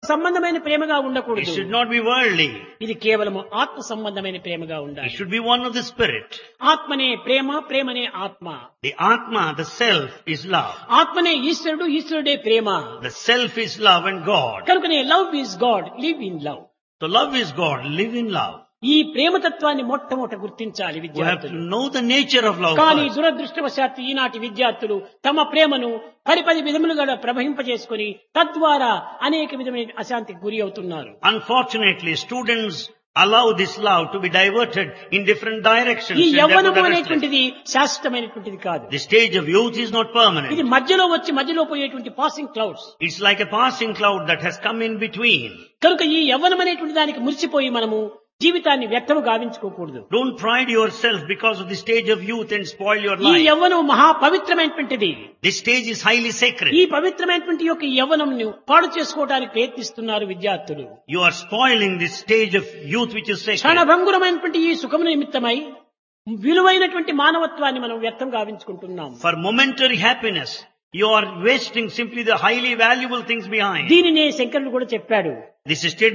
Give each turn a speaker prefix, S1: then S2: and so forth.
S1: సంబంధమైన ప్రేమగా
S2: It
S1: ఉండకూడదు
S2: should not be worldly.
S1: ఇది కేవలము ఆత్మ సంబంధమైన ప్రేమగా
S2: It
S1: ఉండాలి
S2: should be one of the spirit.
S1: ఆత్మనే ప్రేమ ప్రేమనే ఆత్మ
S2: The Atma, the self, is love.
S1: ఆత్మనే ఈశ్వరుడు ఈశ్వరుడే ప్రేమ
S2: The self is love and God.
S1: కనుకనే love is God live in love
S2: So love is God. Live in love.
S1: ఈ ప్రేమతత్వాన్ని మొట్టమొదట గుర్తించాలి
S2: We have to
S1: విద్యార్థులు
S2: know the nature of love
S1: కానీ
S2: first.
S1: దురదృష్టవశాత్తు ఈనాటి విద్యార్థులు తమ ప్రేమను పది పది విధములుగా ప్రవహింపజేసుకుని తద్వారా అనేక విధమైన అశాంతికి గురి అవుతున్నారు
S2: Unfortunately, students allow this love to be diverted in different directions.
S1: ఈ
S2: and therefore
S1: యవ్వనము
S2: they're restless.
S1: అనేటువంటిది శాశ్వతమైనటువంటిది కాదు
S2: The stage of youth is not
S1: ఇది
S2: permanent.
S1: మధ్యలో వచ్చి మధ్యలో పోయేటువంటి passing clouds
S2: It's like a passing cloud that has come in between.
S1: కనుక ఈ యవ్వనం అనేటువంటి దానికి మురిసిపోయి మనము జీవితాన్ని వ్యర్థము గావించుకోకూడదు
S2: Don't pride yourself because of the stage of youth and spoil your
S1: ఈ
S2: life.
S1: యవ్వనం మహా పవిత్రమైనటువంటిది
S2: This stage is highly sacred.
S1: ఈ పవిత్రమైనటువంటి యొక్క యవ్వనంను పాడు చేసుకోవడానికి ప్రయత్నిస్తున్నారు విద్యార్థులు
S2: You are spoiling this stage of youth which is sacred.
S1: క్షణభంగురమైనటువంటి ఈ సుఖము నిమిత్తమై విలువైనటువంటి మానవత్వాన్ని మనం వ్యర్థం గావించుకుంటున్నాం
S2: For momentary happiness, you are wasting simply the highly valuable things behind.
S1: దీనినే శంకరుడు కూడా చెప్పాడు
S2: This is stated